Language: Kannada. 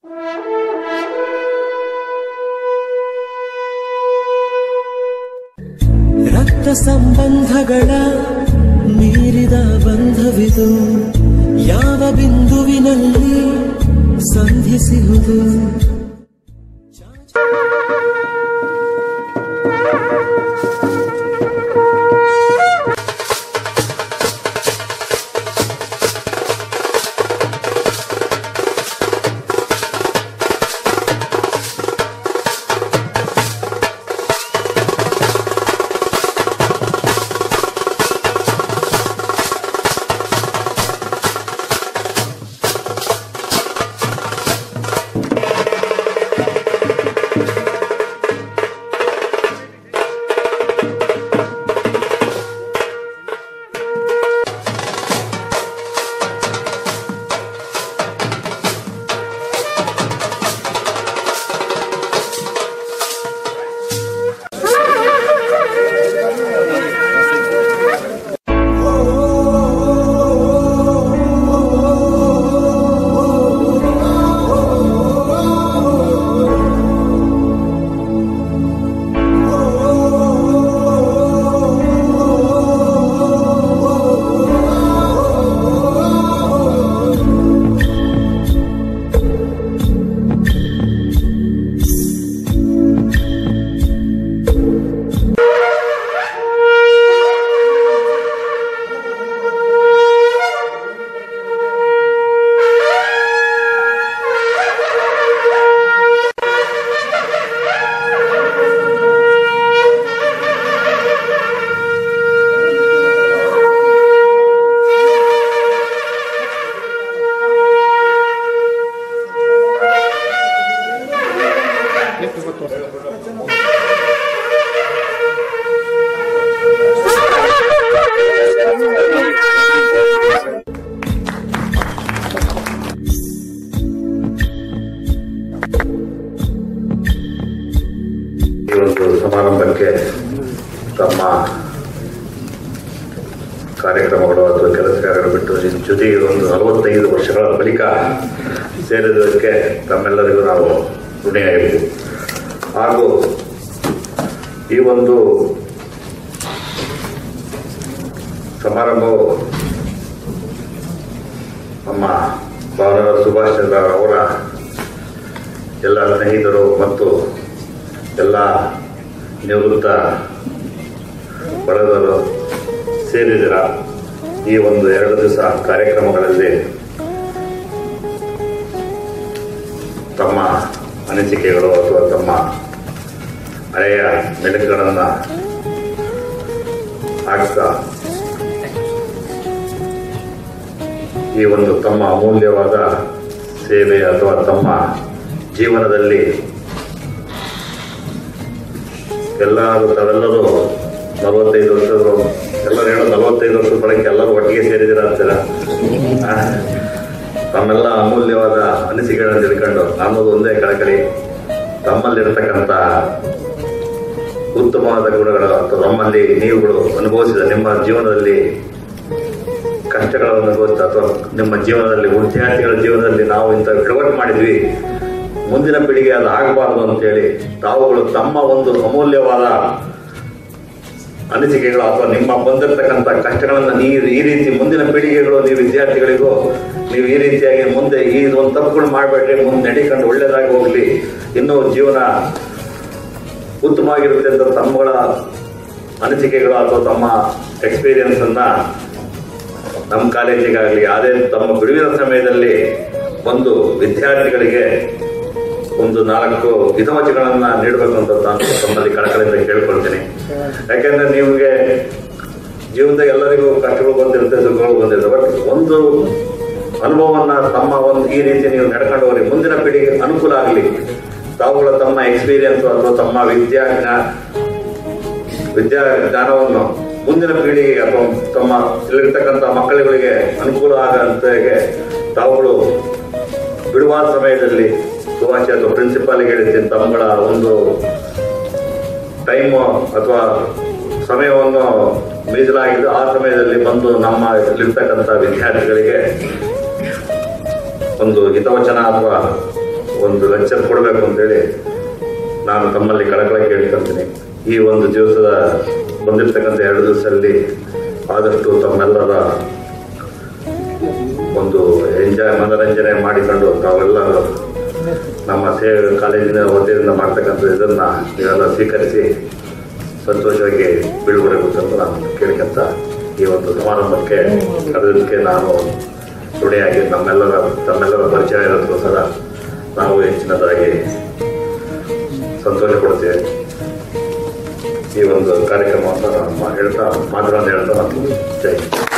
ರಕ್ತ ಸಂಬಂಧಗಳ ಮೀರಿದ ಬಂಧವಿದು ಯಾವ ಬಿಂದುವಿನಲ್ಲಿ ಸಂಧಿಸುವುದು ಈ ಒಂದು ಸಮಾರಂಭಕ್ಕೆ ತಮ್ಮ ಕಾರ್ಯಕ್ರಮಗಳು ಅಥವಾ ಕೆಲಸ ಕಾರ್ಯಗಳು ಬಿಟ್ಟು ನಿಮ್ ಜೊತೆಗೆ ಒಂದು ನಲವತ್ತೈದು ವರ್ಷಗಳ ಬಳಿಕ ಸೇರಿದ್ದಕ್ಕೆ ತಮ್ಮೆಲ್ಲರಿಗೂ ನಾವು ಋಣಿಯಾಗಿದ್ದೀವಿ ಹಾಗೂ ಈ ಒಂದು ಸಮಾರಂಭವು ನಮ್ಮ ಬಾಲ ಸುಭಾಷ್ ಚಂದ್ರ ಅವರ ಎಲ್ಲ ಸ್ನೇಹಿತರು ಮತ್ತು ಎಲ್ಲ ನಿವೃತ್ತ ಬಳಗರು ಸೇರಿದಿರ ಈ ಒಂದು ಎರಡು ದಿವಸ ಕಾರ್ಯಕ್ರಮಗಳಲ್ಲಿ ತಮ್ಮ ಅನಿಸಿಕೆಗಳು ಅಥವಾ ತಮ್ಮ ಹಳೆಯ ಮೆಲುಕುಗಳನ್ನು ಹಾಕ್ತಾ ಈ ಒಂದು ತಮ್ಮ ಅಮೂಲ್ಯವಾದ ಸೇವೆ ಅಥವಾ ತಮ್ಮ ಜೀವನದಲ್ಲಿ ಎಲ್ಲರೂ ತಾವೆಲ್ಲರೂ ನಲವತ್ತೈದು ವರ್ಷದವರು ಎಲ್ಲರೂ ಹೇಳೋ ನಲವತ್ತೈದು ವರ್ಷದ ಬಳಿಕ ಎಲ್ಲರೂ ಒಟ್ಟಿಗೆ ಸೇರಿದಿರ ಅಂತೀರ ಆ, ತಮ್ಮೆಲ್ಲ ಅಮೂಲ್ಯವಾದ ಅನಿಸಿಕೆಗಳನ್ನು ತಿಳ್ಕೊಂಡು ನಮ್ಮದು ಒಂದೇ ಕಳಕಳಿ ತಮ್ಮಲ್ಲಿರತಕ್ಕಂಥ ಉತ್ತಮವಾದ ಗುಣಗಳು ಅಥವಾ ನಮ್ಮಲ್ಲಿ ನೀವುಗಳು ಅನುಭವಿಸಿದ ನಿಮ್ಮ ಜೀವನದಲ್ಲಿ ಕಷ್ಟಗಳನ್ನು ಅನುಭವಿಸ್ತಾ ಅಥವಾ ನಿಮ್ಮ ಜೀವನದಲ್ಲಿ ವಿದ್ಯಾರ್ಥಿಗಳ ಜೀವನದಲ್ಲಿ ನಾವು ಇಂಥ ಕವಟ್ ಮಾಡಿದ್ವಿ ಮುಂದಿನ ಪೀಳಿಗೆ ಅದು ಆಗಬಾರದು ಅಂತೇಳಿ ತಾವುಗಳು ತಮ್ಮ ಒಂದು ಅಮೂಲ್ಯವಾದ ಅನಿಸಿಕೆಗಳು ಅಥವಾ ನಿಮ್ಮ ಬಂದಿರತಕ್ಕಂಥ ಕಷ್ಟಗಳನ್ನು ನೀವು ಈ ರೀತಿ ಮುಂದಿನ ಪೀಳಿಗೆಗಳು ನೀವು ವಿದ್ಯಾರ್ಥಿಗಳಿಗೂ ನೀವು ಈ ರೀತಿಯಾಗಿ ಮುಂದೆ ಈ ಒಂದು ತಪ್ಪುಗಳು ಮಾಡಬೇಡ್ರಿ ಮುಂದೆ ನಡಿಕೊಂಡು ಒಳ್ಳೇದಾಗಿ ಹೋಗ್ಲಿ ಇನ್ನೂ ಜೀವನ ಉತ್ತಮವಾಗಿರುತ್ತೆ ಅಂತ ತಮ್ಮಗಳ ಅನಿಸಿಕೆಗಳು ಅಥವಾ ತಮ್ಮ ಎಕ್ಸ್ಪೀರಿಯನ್ಸ್ ಅನ್ನ ನಮ್ಮ ಕಾಲೇಜಿಗಾಗಲಿ ಅದೇ ತಮ್ಮ ಬಿಡುವಿನ ಸಮಯದಲ್ಲಿ ಒಂದು ವಿದ್ಯಾರ್ಥಿಗಳಿಗೆ ಒಂದು ನಾಲ್ಕು ಹಿತವಚಗಳನ್ನ ನೀಡಬೇಕು ಅಂತ ನಾನು ತಮ್ಮಲ್ಲಿ ಕಳಕಳಿಯಿಂದ ಕೇಳ್ಕೊಳ್ತೀನಿ ಯಾಕೆಂದ್ರೆ ನಿಮಗೆ ಜೀವನದಾಗ ಎಲ್ಲರಿಗೂ ಕಷ್ಟಗಳು ಬಂದಿರುತ್ತೆ ಸುಖಗಳು ಬಂದಿರುತ್ತೆ ಬಟ್ ಒಂದು ಅನುಭವವನ್ನ ತಮ್ಮ ಒಂದು ಈ ರೀತಿ ನೀವು ನಡ್ಕೊಂಡು ಹೋಗಿ ಮುಂದಿನ ಪೀಳಿಗೆ ಅನುಕೂಲ ಆಗಲಿ ತಾವುಗಳ ತಮ್ಮ ಎಕ್ಸ್ಪೀರಿಯನ್ಸ್ ಅಥವಾ ತಮ್ಮ ವಿದ್ಯಾಜ್ಞ ವಿದ್ಯಾ ಜ್ಞಾನವನ್ನು ಮುಂದಿನ ಪೀಳಿಗೆಗೆ ಅಥವಾ ತಮ್ಮ ಇಲ್ಲಿರ್ತಕ್ಕಂಥ ಮಕ್ಕಳುಗಳಿಗೆ ಅನುಕೂಲ ಆಗಂತೆಗೆ ತಾವುಗಳು ಬಿಡುವ ಸಮಯದಲ್ಲಿ ಸುಭಾಷ್ ಅಥವಾ ಪ್ರಿನ್ಸಿಪಾಲ್ಗೆ ಹೇಳಿದ್ದೀನಿ ತಮ್ಮಗಳ ಒಂದು ಟೈಮು ಅಥವಾ ಸಮಯವನ್ನು ಮೀಸಲಾಗಿದ್ದು ಆ ಸಮಯದಲ್ಲಿ ಬಂದು ನಮ್ಮ ಇಲ್ಲಿರ್ತಕ್ಕಂಥ ವಿದ್ಯಾರ್ಥಿಗಳಿಗೆ ಒಂದು ಹಿತವಚನ ಅಥವಾ ಒಂದು ಲೆಕ್ಚರ್ ಕೊಡಬೇಕು ಅಂತೇಳಿ ನಾನು ತಮ್ಮಲ್ಲಿ ಕಳಕಳ ಕೇಳ್ಕೊಂತೀನಿ ಈ ಒಂದು ದಿವಸದ ಬಂದಿರ್ತಕ್ಕಂಥ ಎರಡು ದಿವಸದಲ್ಲಿ ಆದಷ್ಟು ತಮ್ಮೆಲ್ಲರ ಒಂದು ಎಂಜಾಯ್ ಮನರಂಜನೆ ಮಾಡಿಕೊಂಡು ತಾವೆಲ್ಲರೂ ನಮ್ಮ ಸೇವೆ ಕಾಲೇಜಿನ ವತಿಯಿಂದ ಮಾಡ್ತಕ್ಕಂಥ ಇದನ್ನ ನೀವೆಲ್ಲ ಸ್ವೀಕರಿಸಿ ಸಂತೋಷವಾಗಿ ಬೀಳ್ಕೊಡಬೇಕು ಅಂತ ನಾನು ಕೇಳ್ಕೊಂತ ಈ ಒಂದು ಸಮಾರಂಭಕ್ಕೆ ಕರೆದಕ್ಕೆ ನಾನು ಋಣಿಯಾಗಿ ನಮ್ಮೆಲ್ಲರ ತಮ್ಮೆಲ್ಲರ ಪರಿಚಯ ಇರೋದಕ್ಕೋಸ್ಕರ ನಾವು ಹೆಚ್ಚಿನದಾಗಿ ಸಂತೋಷ ಪಡ್ತೇವೆ ಈ ಒಂದು ಕಾರ್ಯಕ್ರಮವನ್ನು ನಾನು ಹೇಳ್ತಾ ಮಾತುಗಳನ್ನು ಹೇಳ್ತಾ ನಾನು ಜೈ ಹಿಂದ್.